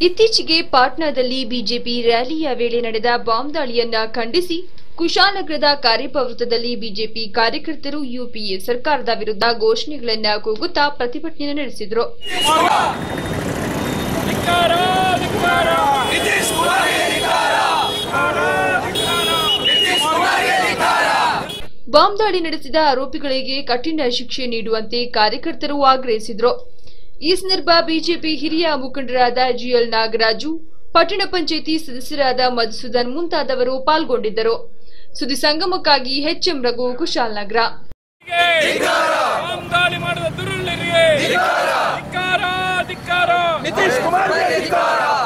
ಇತ್ತೀಚೆಗೆ ಪಾಟ್ನಾದಲ್ಲಿ ಬಿಜೆಪಿ ರ್ಯಾಲಿಯ ವೇಳೆ ನಡೆದ ಬಾಂಬ್ ದಾಳಿಯನ್ನ ಖಂಡಿಸಿ ಕುಶಾಲನಗರದ ಕಾರ್ಯಪ್ರವೃತ್ತದಲ್ಲಿ ಬಿಜೆಪಿ ಕಾರ್ಯಕರ್ತರು ಯುಪಿಎ ಸರ್ಕಾರದ ವಿರುದ್ಧ ಘೋಷಣೆಗಳನ್ನ ಕೂಗುತ್ತಾ ಪ್ರತಿಭಟನೆ ನಡೆಸಿದರು ಧಿಕ್ಕಾರ ಧಿಕ್ಕಾರ ಬಾಂಬ್ ದಾಳಿ ನಡೆಸಿದ ಆರೋಪಿಗಳಿಗೆ ಕಠಿಣ ಶಿಕ್ಷೆ ನೀಡುವಂತೆ ಕಾರ್ಯಕರ್ತರು ಆಗ್ರಹಿಸಿದರು ಈ ಸಂದರ್ಭ ಬಿಜೆಪಿ ಹಿರಿಯ ಮುಖಂಡರಾದ ಜಿಎಲ್ ನಾಗರಾಜು ಪಟ್ಟಣ ಪಂಚಾಯಿತಿ ಸದಸ್ಯರಾದ ಮಧುಸೂದನ್ ಮುಂತಾದವರು ಪಾಲ್ಗೊಂಡಿದ್ದರು ಸುದ್ದಿ ಸಂಗಮಕ್ಕಾಗಿ ಎಚ್ಎಂ ರಘು ಕುಶಾಲನಗರ ಬಾಂಬ್ ದಾಳಿ ಮಾಡಿದ ದುರುಳರಿಗೆ ಧಿಕ್ಕಾರ ಧಿಕ್ಕಾರ ನಿತೀಶ್ ಕುಮಾರ್